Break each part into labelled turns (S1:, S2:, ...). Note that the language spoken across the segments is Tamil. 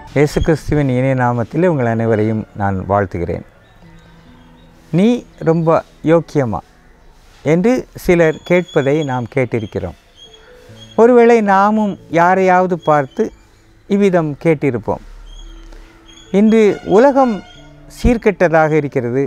S1: இயேசு கிறிஸ்துவின் இணைய நாமத்தில் உங்கள் அனைவரையும் நான் வாழ்த்துகிறேன் நீ ரொம்ப யோக்கியமா என்று சிலர் கேட்பதை நாம் கேட்டிருக்கிறோம் ஒருவேளை நாமும் யாரையாவது பார்த்து இவ்விதம் கேட்டிருப்போம் இன்று உலகம் சீர்கெட்டதாக இருக்கிறது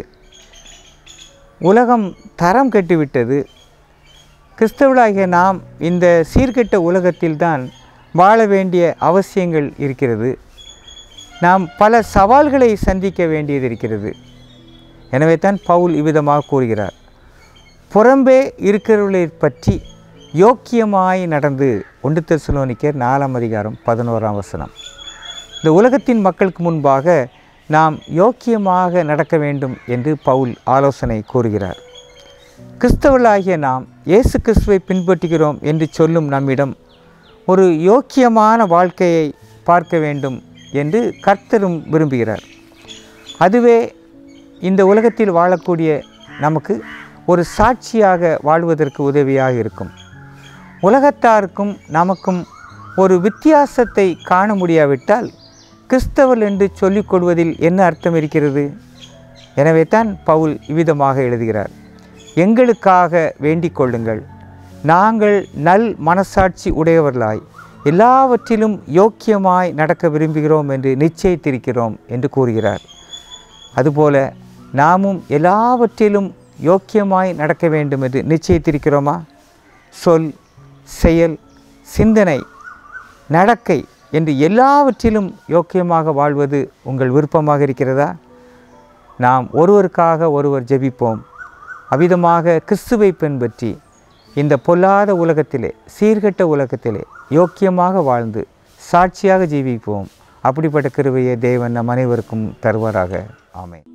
S1: உலகம் தரம் கெட்டுவிட்டது கிறிஸ்தவர்களாகிய நாம் இந்த சீர்கெட்ட உலகத்தில்தான் வாழ வேண்டிய அவசியங்கள் இருக்கிறது நாம் பல சவால்களை சந்திக்க வேண்டியது இருக்கிறது எனவே தான் பவுல் இவ்விதமாக கூறுகிறார் புறம்பே இருக்கிறவர்களை பற்றி யோக்கியமாய் நடந்து ஒன்று தெசலோனிக்கர் நாலாம் அதிகாரம் பதினோராம் வசனம் இந்த உலகத்தின் மக்களுக்கு முன்பாக நாம் யோக்கியமாக நடக்க வேண்டும் என்று பவுல் ஆலோசனை கூறுகிறார் கிறிஸ்தவர்களாகிய நாம் இயேசு கிறிஸ்துவை பின்பற்றுகிறோம் என்று சொல்லும் நம்மிடம் ஒரு யோக்கியமான வாழ்க்கையை பார்க்க வேண்டும் என்று கர்த்தரும் விரும்புகிறார் அதுவே இந்த உலகத்தில் வாழக்கூடிய நமக்கு ஒரு சாட்சியாக வாழ்வதற்கு உதவியாக இருக்கும் உலகத்தாருக்கும் நமக்கும் ஒரு வித்தியாசத்தை காண முடியாவிட்டால் கிறிஸ்தவர் என்று சொல்லிக் கொள்வதில் என்ன அர்த்தம் இருக்கிறது எனவே தான் பவுல் இவ்விதமாக எழுதுகிறார் எங்களுக்காக வேண்டிக் கொள்ளுங்கள் நாங்கள் நல் மனசாட்சி உடையவர்களாய் எல்லாவற்றிலும் யோக்கியமாய் நடக்க விரும்புகிறோம் என்று நிச்சயித்திருக்கிறோம் என்று கூறுகிறார் அதுபோல நாமும் எல்லாவற்றிலும் யோக்கியமாய் நடக்க வேண்டும் என்று நிச்சயித்திருக்கிறோமா சொல் செயல் சிந்தனை நடக்கை என்று எல்லாவற்றிலும் யோக்கியமாக வாழ்வது உங்கள் விருப்பமாக இருக்கிறதா நாம் ஒருவருக்காக ஒருவர் ஜெபிப்போம் அவ்விதமாக கிறிஸ்துவை பின்பற்றி இந்த பொல்லாத உலகத்திலே சீர்கெட்ட உலகத்திலே யோக்கியமாக வாழ்ந்து சாட்சியாக ஜீவிப்போம் அப்படிப்பட்ட கிருபையை தேவன் நம் அனைவருக்கும் தருவாராக ஆமென்